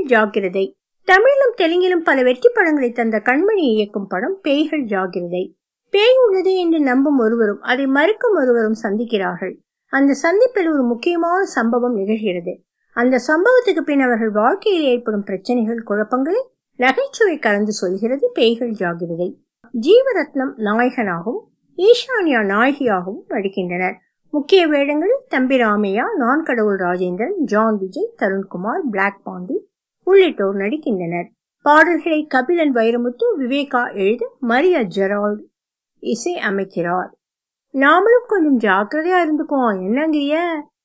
ஜாக்கிரதை தமிழிலும் தெலுங்கிலும் பல வெற்றி படங்களை தந்த கண்மணி இயக்கும் படம் பேய்கள் ஜாக்கிரதை பேய் உள்ளது என்று நம்பும் ஒருவரும் அதை மறுக்கும் ஒருவரும் சந்திக்கிறார்கள் அந்த சந்திப்பில் ஒரு முக்கியமான சம்பவம் நிகழ்கிறது அந்த சம்பவத்துக்கு பின் அவர்கள் வாழ்க்கையில் ஏற்படும் பிரச்சனைகள் குழப்பங்களை நகைச்சுவை கலந்து சொல்கிறது பேய்கள் ஜாகிரதை ஜீவரத்னம் நாயகனாகவும் ஈஷானியா நாயகியாகவும் நடிக்கின்றனர் முக்கிய வேடங்களில் தம்பி ராமையா நான் கடவுள் ராஜேந்திரன் ஜான் விஜய் தருண்குமார் பிளாக் பாண்டி உள்ளிட்டோர் நடிக்கின்றனர் பாடல்களை கபிலன் வைரமுத்து விவேகா எழுத மரியா ஜெரால்ட் இசை அமைக்கிறார் நாமளும் கொஞ்சம் ஜாக்கிரதையா இருந்துக்குவோம் என்னங்கிறிய